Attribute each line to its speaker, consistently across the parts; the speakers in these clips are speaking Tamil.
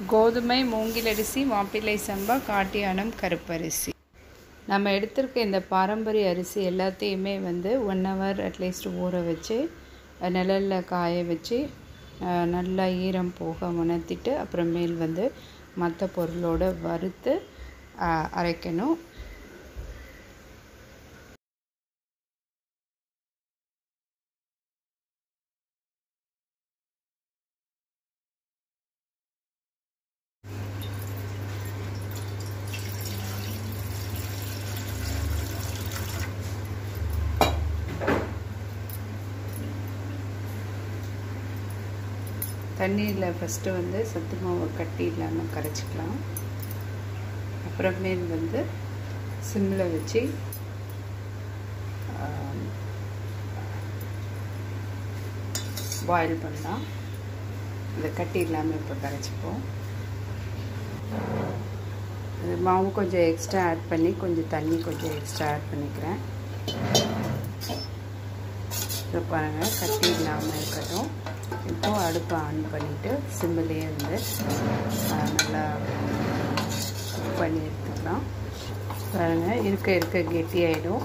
Speaker 1: கோதுமை மூங்கிலரிசி மாப்பிள்ளை சம்பா காட்டியானம் கருப்பரிசி நம்ம எடுத்திருக்க இந்த பாரம்பரிய அரிசி எல்லாத்தையுமே வந்து ஒன் ஹவர் அட்லீஸ்ட் ஊற வச்சு நிழலில் காய வச்சு அஹ், நல்லா ஈரம் போக உணர்த்திட்டு அப்புறமேல் வந்து மற்ற பொருளோட வறுத்து அஹ், அரைக்கணும் தண்ணீரில் ஃபஸ்ட்டு வந்து சத்து மாவு கட்டி இல்லாமல் கரைச்சிக்கலாம் அப்புறமேல் வந்து சிம்மில் வச்சு பாயில் பண்ணலாம் இதை கட்டி இல்லாமல் இப்போ கரைச்சிப்போம் இது மாவு கொஞ்சம் எக்ஸ்ட்ரா ஆட் பண்ணி கொஞ்சம் தண்ணி கொஞ்சம் எக்ஸ்ட்ரா ஆட் பண்ணிக்கிறேன் இப்போ பாருங்கள் கட்டி இல்லாமல் இருக்கட்டும் இப்போது அடுப்பை ஆன் பண்ணிவிட்டு சிம்மிலேயே வந்து ஆஹ், நல்லா குக் பண்ணி எடுத்துக்கலாம் பாருங்கள் இருக்க இருக்க கெட்டியாயிடும்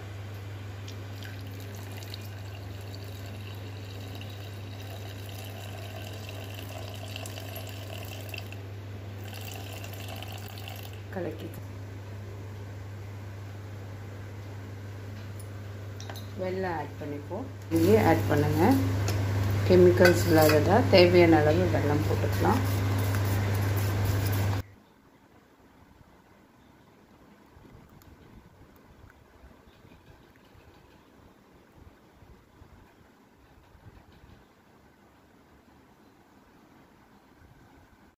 Speaker 1: கலக்கி வெள்ளம் ஆட் பண்ணிப்போம் இங்கே ஆட் பண்ணுங்கள் கெமிக்கல்ஸ் இல்லாததா தேவையான அளவு வெல்லம் போட்டுக்கலாம்